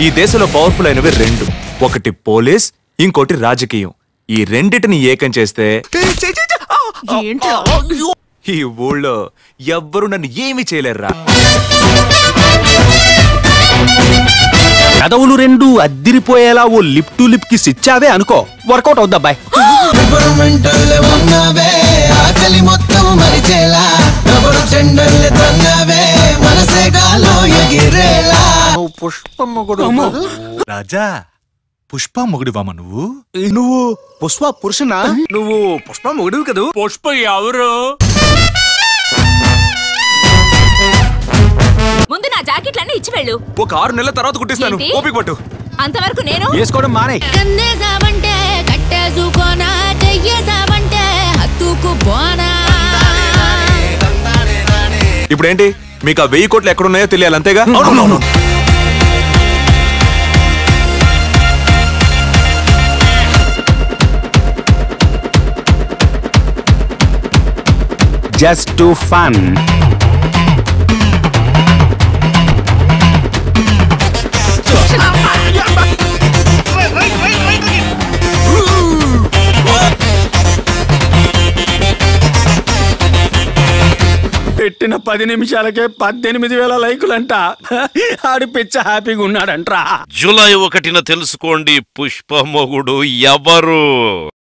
ఈ దేశంలో పవర్ఫుల్ అయినవి రెండు ఒకటి పోలీస్ ఇంకోటి రాజకీయం ఈ రెండిటిని ఏకం చేస్తే ఏంట్రా ఈ ఊళ్ళో ఎవ్వరు నన్ను ఏమీ చేయలేరురా కదవులు రెండు అద్దిరిపోయేలా ఓ లిప్ టు లిప్ కి ఇచ్చావే అనుకో వర్కౌట్ అవుద్ది అబ్బాయి మెంటల్ ఉన్నవే ఆకలి మొత్తం మరిచేలా ఎవరు చెండల్ని తన్నవే మనసే గాలో ఎగిరేలా రాజా పుష్ప మొగుడివామ నువ్వు నువ్వు పుష్ప పురుషునా నువ్వు పుష్ప మొగుడు కదూ పుష్ప ఎవరు ముందు నా జాకెట్లన్నీ ఇచ్చి వెళ్ళు ఒక ఆరు నెలల తర్వాత కుట్టిస్తాను ఏంటి? ఓపిక పట్టు అంతవరకు నేను వేసుకోవడం మానే కన్నేసావంటే కట్టేసుకోనా చెయ్యేసావంటే హత్తుకు పోనా ఇప్పుడేంటి మీకు ఆ వెయ్యి కోట్లు ఎక్కడున్నాయో తెలియాలి అంతేగా జస్ట్ టు ఫన్ పెట్టిన పది నిమిషాలకే పద్దెనిమిది వేల లైకులంట ఆడి పిచ్చ హ్యాపీగా ఉన్నాడంట్రా జూలై ఒకటిన తెలుసుకోండి పుష్ప మొగుడు ఎవరు